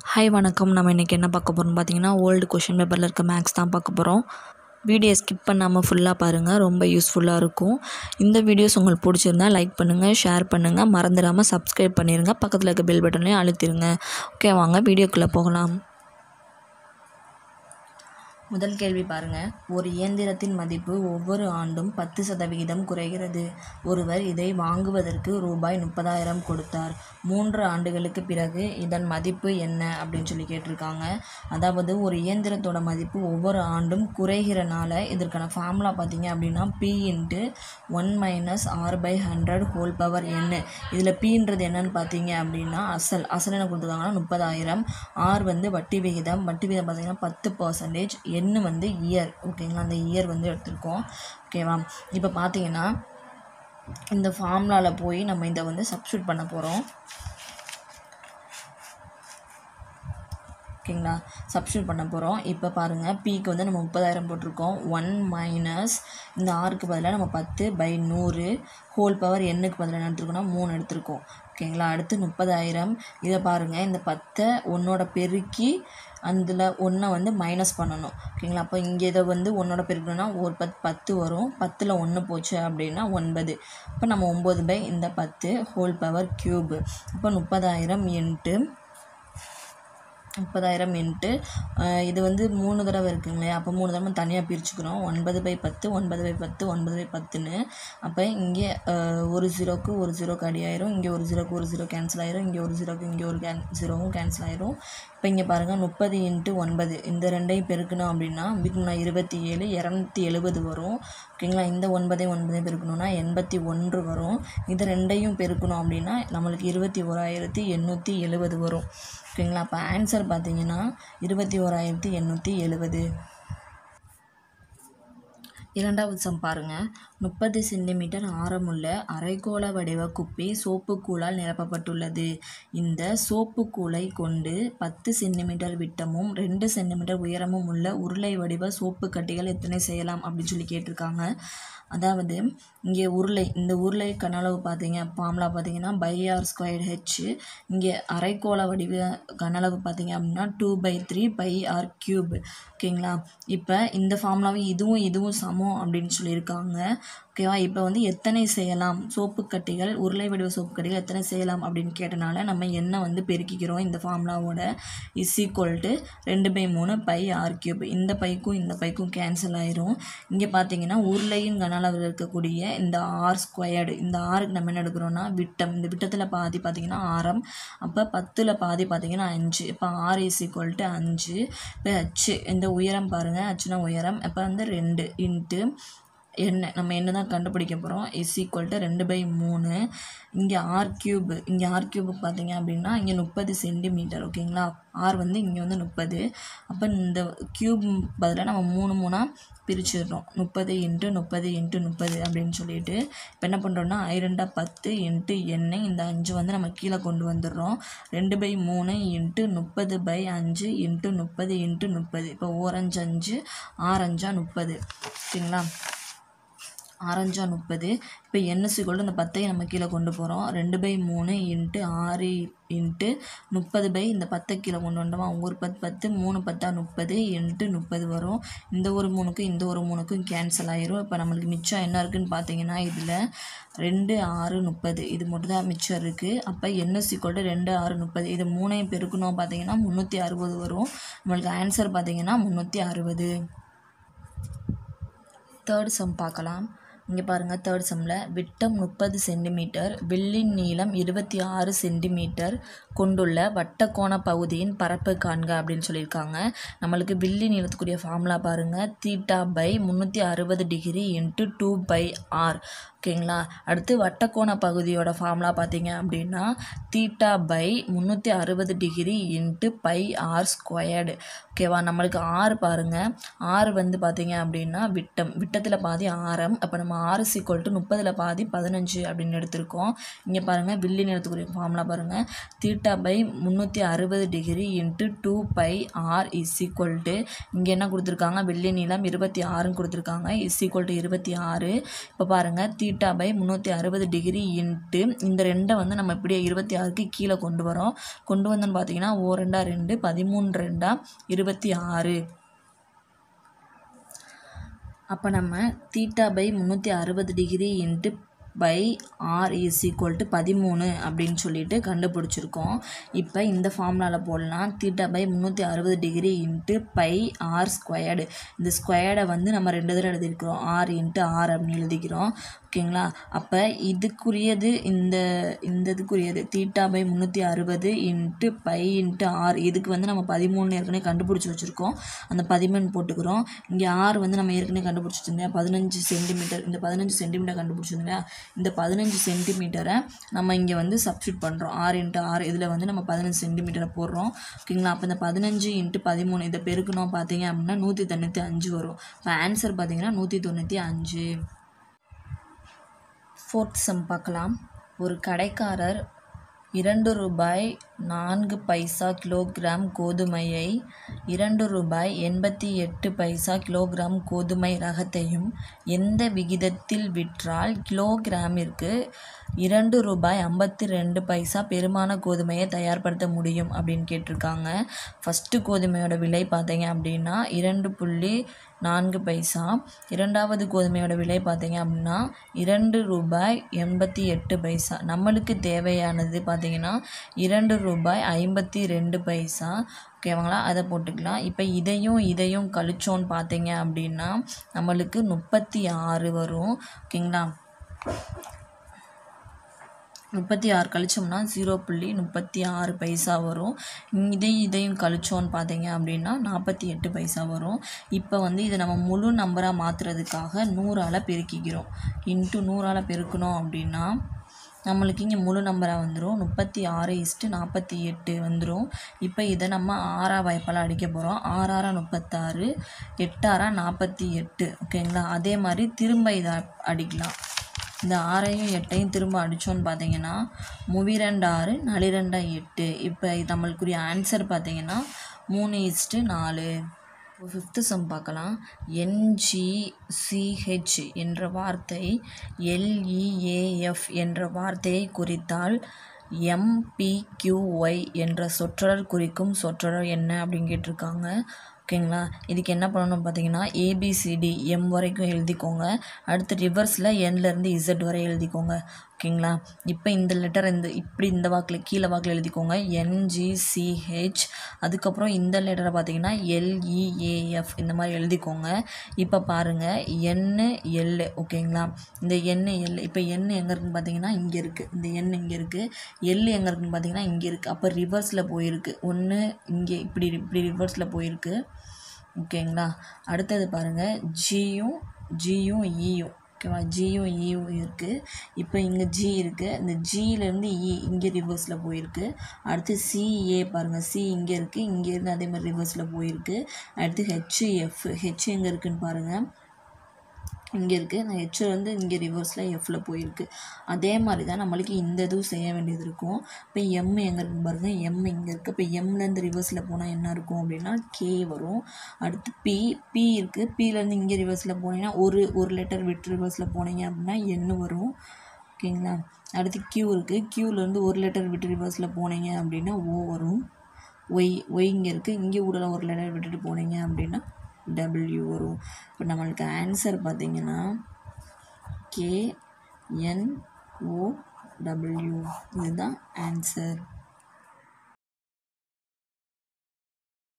hi வணக்கம் நம்ம இன்றைக்கி என்ன பார்க்க போகிறோம்னு பார்த்தீங்கன்னா ஓல்டு கொஷின் பேப்பரில் இருக்க மேக்ஸ் தான் பார்க்க போகிறோம் வீடியோ ஸ்கிப் பண்ணாமல் ஃபுல்லாக பாருங்கள் ரொம்ப யூஸ்ஃபுல்லாக இருக்கும் இந்த வீடியோஸ் உங்களுக்கு பிடிச்சிருந்தா லைக் பண்ணுங்கள் ஷேர் பண்ணுங்கள் மறந்துடாமல் சப்ஸ்கிரைப் பண்ணிடுங்க பக்கத்தில் இருக்க பெல் பட்டன்லையும் அழுத்திடுங்க ஓகே வாங்க வீடியோக்குள்ளே போகலாம் முதல் கேள்வி பாருங்க ஒரு இயந்திரத்தின் மதிப்பு ஒவ்வொரு ஆண்டும் பத்து சதவிகிதம் குறைகிறது ஒருவர் இதை வாங்குவதற்கு ரூபாய் முப்பதாயிரம் கொடுத்தார் மூன்று ஆண்டுகளுக்கு பிறகு இதன் மதிப்பு என்ன அப்படின்னு சொல்லி கேட்டிருக்காங்க அதாவது ஒரு இயந்திரத்தோட மதிப்பு ஒவ்வொரு ஆண்டும் குறைகிறனால இதற்கான ஃபார்முலா பார்த்தீங்க அப்படின்னா P into one minus R by hundred whole power என்ன இதில் பின்றது என்னன்னு பார்த்தீங்க அப்படின்னா அசல் அசல் என்ன கொடுத்துருக்காங்கன்னா முப்பதாயிரம் ஆர் வந்து வட்டி விகிதம் வட்டி விகிதம் பார்த்தீங்கன்னா பத்து பர்சன்டேஜ் எண்ணு வந்து இயர் ஓகேங்களா அந்த இயர் வந்து எடுத்திருக்கோம் ஓகேவா இப்போ பார்த்தீங்கன்னா இந்த ஃபார்முலாவில் போய் நம்ம இதை வந்து சப்ஸ்டியூட் பண்ண போகிறோம் ஓகேங்களா சப்ஸ்டியூட் பண்ண போகிறோம் இப்போ பாருங்கள் பிக்கு வந்து நம்ம முப்பதாயிரம் போட்டிருக்கோம் ஒன் மைனஸ் இந்த ஆறுக்கு பதிலாக நம்ம பத்து பை நூறு ஹோல் பவர் எண்ணுக்கு பதிலாக என்ன எடுத்துருக்கோம்னா மூணு எடுத்திருக்கோம் ஓகேங்களா அடுத்து முப்பதாயிரம் இதை பாருங்கள் இந்த பத்தை ஒன்றோட பெருக்கி அதில் ஒன்றை வந்து மைனஸ் பண்ணணும் ஓகேங்களா அப்போ இங்கே இதை வந்து ஒன்றோட பெருக்கணும்னா ஒரு பத்து பத்து வரும் பத்தில் ஒன்று போச்சு அப்படின்னா ஒன்பது இப்போ நம்ம ஒம்பது பை இந்த பத்து ஹோல் பவர் க்யூபு இப்போ முப்பதாயிரம் இன்ட்டு முப்பதாயிரம் இன்ட்டு இது வந்து மூணு தடவை இருக்குங்க இல்லையா அப்போ மூணு தடவை தனியாக பிரிச்சுக்கிறோம் ஒன்பது பை பத்து ஒன்பது பை பத்து ஒன்பது பை பத்துன்னு அப்போ இங்கே ஒரு ஜீரோக்கு ஒரு ஜீரோக்கு அடி ஆயிரும் இங்கே ஒரு ஜீரோக்கு ஒரு ஜீரோ கேன்சல் ஆயிரும் இங்கே ஒரு ஜீரோக்கு இங்கே ஒரு கேன் ஜீரோவும் கேன்சல் ஆயிரும் இப்போ இங்கே பாருங்கள் முப்பது இன்ட்டு ஒன்பது இந்த ரெண்டையும் பெருக்கணும் அப்படின்னா இதுக்கு இருபத்தி ஏழு இரநூத்தி எழுபது வரும் ஓகேங்களா இந்த ஒன்பதையும் ஒன்பதையும் பெருக்கணும்னா எண்பத்தி ஒன்று வரும் இது ரெண்டையும் பெருக்கணும் அப்படின்னா நம்மளுக்கு இருபத்தி ஓராயிரத்தி எண்ணூற்றி எழுபது வரும் ஓகேங்களா அப்போ ஆன்சர் பார்த்தீங்கன்னா இருபத்தி ஓராயிரத்தி எண்ணூற்றி எழுபது இரண்டாவது சம் பாருங்கள் முப்பது சென்டிமீட்டர் ஆரமுள்ள அரைக்கோள வடிவ குப்பி சோப்பு கூழால் நிரப்பப்பட்டுள்ளது இந்த சோப்பு கூளை கொண்டு பத்து சென்டிமீட்டர் விட்டமும் ரெண்டு சென்டிமீட்டர் உயரமும் உள்ள உருளை வடிவ சோப்பு கட்டிகள் எத்தனை செய்யலாம் அப்படின்னு சொல்லி கேட்டிருக்காங்க அதாவது இங்கே உருளை இந்த உருளை கனளவு பார்த்தீங்க ஃபார்முலா பார்த்தீங்கன்னா பை ஆர் ஸ்கொயர் ஹெச் இங்கே அரைக்கோள வடிவ கனளவு பார்த்தீங்க அப்படின்னா two by three pi R cube ஓகேங்களா இப்போ இந்த ஃபார்முலாவும் இதுவும் இதுவும் சமம் அப்படின்னு சொல்லியிருக்காங்க ஓகேவா இப்போ வந்து எத்தனை செய்யலாம் சோப்பு கட்டிகள் உருளை வடிவ சோப்பு கட்டிகள் எத்தனை செய்யலாம் அப்படின்னு கேட்டனால நம்ம என்ன வந்து பெருக்கிக்கிறோம் இந்த ஃபார்முலாவோட இஸ் ஈக்குவல் டு ரெண்டு பை மூணு பை ஆர் கியூப் இந்த பைக்கும் இந்த பைக்கும் கேன்சல் ஆயிரும் இங்கே பார்த்தீங்கன்னா உருளையின் கன அளவில் இருக்கக்கூடிய இந்த ஆர் ஸ்கொயர்டு இந்த ஆருக்கு நம்ம என்ன எடுக்கிறோம்னா விட்டம் இந்த விட்டத்தில் பாதி பார்த்தீங்கன்னா ஆரம் அப்போ பத்தில் பாதி பார்த்தீங்கன்னா அஞ்சு இப்போ ஆர் இஸ் ஈக்குவல் டு அஞ்சு இப்போ ஹச்சு இந்த உயரம் பாருங்கள் ஹச்சுனா உயரம் இப்போ வந்து ரெண்டு இன்ட்டு என்ன நம்ம என்ன தான் கண்டுபிடிக்க போகிறோம் இஸ் ஈக்குவல் டு ரெண்டு பை மூணு இங்கே ஆர் க்யூப் இங்கே ஆர் க்யூபு பார்த்தீங்க அப்படின்னா இங்கே முப்பது சென்டிமீட்டர் ஓகேங்களா ஆர் வந்து இங்கே வந்து முப்பது அப்போ இந்த க்யூப் பதிலாக நம்ம மூணு மூணாக பிரிச்சிடுறோம் முப்பது இன்ட்டு முப்பது இன்ட்டு முப்பது அப்படின்னு சொல்லிட்டு இப்போ என்ன பண்ணுறோன்னா ஐரெண்டா பத்து இன்ட்டு எண்ணெய் இந்த அஞ்சு வந்து நம்ம கீழே கொண்டு வந்துடுறோம் ரெண்டு பை மூணு இன்ட்டு முப்பது பை அஞ்சு இன்ட்டு முப்பது இன்ட்டு முப்பது இப்போ ஓரஞ்சு அஞ்சு ஆரஞ்சா முப்பது ஓகேங்களா ஆரஞ்சா முப்பது இப்போ என்எஸ்சி கொண்டு இந்த பத்தையும் நம்ம கீழே கொண்டு போகிறோம் ரெண்டு பை மூணு இன்ட்டு ஆறு இன்ட்டு முப்பது பை இந்த பத்தை கீழே கொண்டு வந்தோமா ஒரு பத்து பத்து மூணு பத்தா முப்பது இன்ட்டு முப்பது வரும் இந்த ஒரு மூணுக்கும் இந்த ஒரு மூணுக்கும் கேன்சல் ஆயிரும் இப்போ நம்மளுக்கு மிச்சம் என்ன இருக்குதுன்னு பார்த்தீங்கன்னா இதில் ரெண்டு ஆறு முப்பது இது மட்டும் தான் மிச்சம் இருக்குது அப்போ என்எஸ்சி கொண்டு ரெண்டு ஆறு முப்பது இது மூணையும் பெருக்கணும் பார்த்தீங்கன்னா முந்நூற்றி அறுபது வரும் நம்மளுக்கு ஆன்சர் பார்த்தீங்கன்னா முந்நூற்றி அறுபது தேர்ட் சம் பார்க்கலாம் இங்கே பாருங்கள் தேர்ட் சம்மில் விட்டம் முப்பது சென்டிமீட்டர் வில்லின் நீளம் இருபத்தி ஆறு சென்டிமீட்டர் கொண்டுள்ள வட்டக்கோண பகுதியின் பரப்பு காண்க அப்படின்னு சொல்லியிருக்காங்க நம்மளுக்கு வில்லி நீளத்துக்குரிய ஃபார்முலா பாருங்கள் தீட்டா பை முந்நூற்றி அறுபது degree into two pi R ஓகேங்களா அடுத்து வட்டக்கோண பகுதியோட ஃபார்முலா பார்த்தீங்க அப்படின்னா தீட்டா பை முந்நூற்றி அறுபது degree into pi R squared ஓகேவா நம்மளுக்கு ஆறு பாருங்கள் ஆறு வந்து பார்த்தீங்க அப்படின்னா விட்டம் விட்டத்தில் பாதி ஆரம் அப்போ நம்ம ஆறு சீக்வல் டு முப்பதில் பாதி பதினஞ்சு அப்படின்னு எடுத்திருக்கோம் இங்கே பாருங்கள் வில்லி நிறத்துக்குரிய ஃபார்முலா பாருங்கள் தீட்டா பை முந்நூற்றி அறுபது degree into two pi R is equal to இங்கே என்ன கொடுத்துருக்காங்க வெள்ளி நீளம் இருபத்தி ஆறுன்னு கொடுத்துருக்காங்க இஸ் ஈக்குவல் டு இருபத்தி ஆறு இப்போ பாருங்கள் தீட்டா தீட்டா பை முந்நூற்றி அறுபது டிகிரி இன்ட்டு இந்த ரெண்டை வந்து நம்ம இப்படியே இருபத்தி ஆறுக்கு கீழே கொண்டு வரோம் கொண்டு வந்தோன்னு பார்த்தீங்கன்னா ஓ ரெண்டா ரெண்டு பதிமூணு ரெண்டா இருபத்தி ஆறு அப்போ நம்ம தீட்டா பை முந்நூற்றி அறுபது degree into pi R is equal to பதிமூணு அப்படின்னு சொல்லிட்டு கண்டுபிடிச்சிருக்கோம் இப்போ இந்த ஃபார்முலாவில் போடலாம் தீட்டா பை முந்நூற்றி அறுபது degree into pi R squared இந்த ஸ்கொயர்டை வந்து நம்ம ரெண்டு தடவை எழுதியிருக்கிறோம் ஆர் இன்ட்டு ஆர் அப்படின்னு எழுதிக்கிறோம் ஓகேங்களா அப்போ இதுக்குரியது இந்த இந்த இதுக்குரியது தீட்டா பை முந்நூற்றி அறுபது இன்ட்டு பை இன்ட்டு ஆர் இதுக்கு வந்து நம்ம பதிமூணு ஏற்கனவே கண்டுபிடிச்சி வச்சுருக்கோம் அந்த பதிமூணு போட்டுக்கிறோம் இங்கே ஆர் வந்து நம்ம ஏற்கனவே கண்டுபிடிச்சிருந்தோம் பதினஞ்சு சென்டிமீட்டர் இந்த பதினஞ்சு சென்டிமீட்டர் கண்டுபிடிச்சிருந்தோம் இந்த பதினஞ்சு சென்டிமீட்டரை நம்ம இங்கே வந்து சப்ஸ்டியூட் பண்ணுறோம் ஆறு இன்ட்டு ஆறு இதில் வந்து நம்ம பதினஞ்சு சென்டிமீட்டரை போடுறோம் ஓகேங்களா அப்போ இந்த பதினஞ்சு இன்ட்டு பதிமூணு இதை பெருக்கணும் பார்த்தீங்க அப்படின்னா நூற்றி தொண்ணூற்றி அஞ்சு வரும் இப்போ ஆன்சர் பார்த்தீங்கன்னா நூற்றி தொண்ணூற்றி அஞ்சு ஃபோர்த் சம் பார்க்கலாம் ஒரு கடைக்காரர் இரண்டு ரூபாய் நான்கு பைசா கிலோகிராம் கோதுமையை இரண்டு ரூபாய் எண்பத்தி எட்டு பைசா கிலோகிராம் கோதுமை ரகத்தையும் எந்த விகிதத்தில் விற்றால் கிலோகிராமிற்கு இரண்டு ரூபாய் ஐம்பத்தி ரெண்டு பைசா பெருமான கோதுமையை தயார்படுத்த முடியும் அப்படின்னு கேட்டிருக்காங்க ஃபஸ்ட்டு கோதுமையோட விலை பார்த்தீங்க அப்படின்னா இரண்டு புள்ளி நான்கு பைசா இரண்டாவது கோதுமையோட விலை பார்த்தீங்க அப்படின்னா இரண்டு ரூபாய் எண்பத்தி எட்டு பைசா நம்மளுக்கு தேவையானது பார்த்தீங்கன்னா இரண்டு ரூபாய் ஐம்பத்தி ரெண்டு பைசா ஓகேவாங்களா அதை போட்டுக்கலாம் இப்போ இதையும் இதையும் கழிச்சோன்னு பார்த்தீங்க அப்படின்னா நம்மளுக்கு முப்பத்தி ஆறு வரும் ஓகேங்களா முப்பத்தி ஆறு கழிச்சோம்னா ஜீரோ புள்ளி முப்பத்தி ஆறு பைசா வரும் இதையும் இதையும் கழிச்சோன்னு பார்த்தீங்க அப்படின்னா நாற்பத்தி எட்டு பைசா வரும் இப்போ வந்து இதை நம்ம முழு நம்பராக மாற்றுறதுக்காக நூறால் பெருக்கிக்கிறோம் இன்ட்டு நூறால் பெருக்கணும் அப்படின்னா நம்மளுக்கு இங்கே முழு நம்பராக வந்துடும் முப்பத்தி ஆறு இஸ்ட்டு நாற்பத்தி எட்டு வந்துடும் இப்போ இதை நம்ம ஆறா வாய்ப்பால் அடிக்க போகிறோம் ஆறாரா முப்பத்தாறு எட்டாரா நாற்பத்தி எட்டு ஓகேங்களா அதே மாதிரி திரும்ப இதை அடிக்கலாம் இந்த ஆறையும் எட்டையும் திரும்ப அடித்தோன்னு பார்த்தீங்கன்னா முவிரெண்டு ஆறு நளிரெண்டா எட்டு இப்போ இது நம்மளுக்குரிய ஆன்சர் பார்த்தீங்கன்னா மூணு இஸ்ட்டு நாலு இப்போ ஃபிஃப்த்து சம் பார்க்கலாம் என்ஜிசிஹெச் என்ற வார்த்தை எல்இஏஎஃப் என்ற வார்த்தையை குறித்தால் எம்பிக்யூஒய் என்ற சொற்றொடர் குறிக்கும் சொற்றொடர் என்ன அப்படின்னு கேட்டிருக்காங்க ஓகேங்களா இதுக்கு என்ன பண்ணணும் பார்த்தீங்கன்னா ஏபிசிடி எம் வரைக்கும் எழுதிக்கோங்க அடுத்து ரிவர்ஸில் என்லேருந்து இசட் வரை எழுதிக்கோங்க ஓகேங்களா இப்போ இந்த லெட்டர் இந்த இப்படி இந்த வாக்கில் கீழே வாக்கில் எழுதிக்கோங்க என்ஜிசிஹெச் அதுக்கப்புறம் இந்த லெட்டரை பார்த்தீங்கன்னா எல்இஏஎஃப் இந்த மாதிரி எழுதிக்கோங்க இப்போ பாருங்கள் என்னு எல் ஓகேங்களா இந்த எண்ணு எல் இப்போ எண் எங்கே இருக்குன்னு பார்த்தீங்கன்னா இங்கே இருக்குது இந்த எண் இங்கே இருக்குது எல் எங்கே இருக்குன்னு பார்த்தீங்கன்னா இங்கே இருக்குது அப்போ ரிவர்ஸில் போயிருக்கு ஒன்று இங்கே இப்படி இப்படி ரிவர்ஸில் போயிருக்கு ஓகேங்களா அடுத்தது பாருங்கள் ஜியும் ஜியும் ஈயும் ஓகேவா ஜியும் ஈயும் இருக்குது இப்போ இங்கே ஜி இருக்குது இந்த ஜியிலேருந்து இ இங்கே ரிவர்ஸில் போயிருக்கு அடுத்து சிஏ பாருங்கள் சி இங்கே இருக்குது இங்கேருந்து அதே மாதிரி ரிவர்ஸில் போயிருக்கு அடுத்து ஹெச்எஃப் ஹெச் எங்கே இருக்குன்னு பாருங்கள் இங்கே இருக்குது இந்த ஹெச் வந்து இங்கே ரிவர்ஸில் எஃப்பில் போயிருக்கு அதே மாதிரி தான் நம்மளுக்கு இந்த இதுவும் செய்ய வேண்டியது இருக்கும் இப்போ எம் எங்கே இருக்குன்னு பாருங்கள் எம் இங்கே இருக்குது இப்போ எம்லேருந்து ரிவர்ஸில் போனால் என்ன இருக்கும் அப்படின்னா கே வரும் அடுத்து பி பி இருக்குது பிலேருந்து இங்கே ரிவர்ஸில் போனீங்கன்னா ஒரு ஒரு லெட்டர் விட்டு ரிவர்ஸில் போனீங்க அப்படின்னா என்ன வரும் ஓகேங்களா அடுத்து கியூ இருக்குது கியூலேருந்து ஒரு லெட்டர் விட்டு ரிவர்ஸில் போனீங்க அப்படின்னா ஓ வரும் ஒய் ஒய் இங்கே இருக்குது இங்கே உடல ஒரு லெட்டர் விட்டுட்டு போனீங்க அப்படின்னா டபிள்யூ வரும் இப்போ நம்மளுக்கு ஆன்சர் பார்த்தீங்கன்னா கே என் ஓ டபிள்யூ இதுதான் ஆன்சர்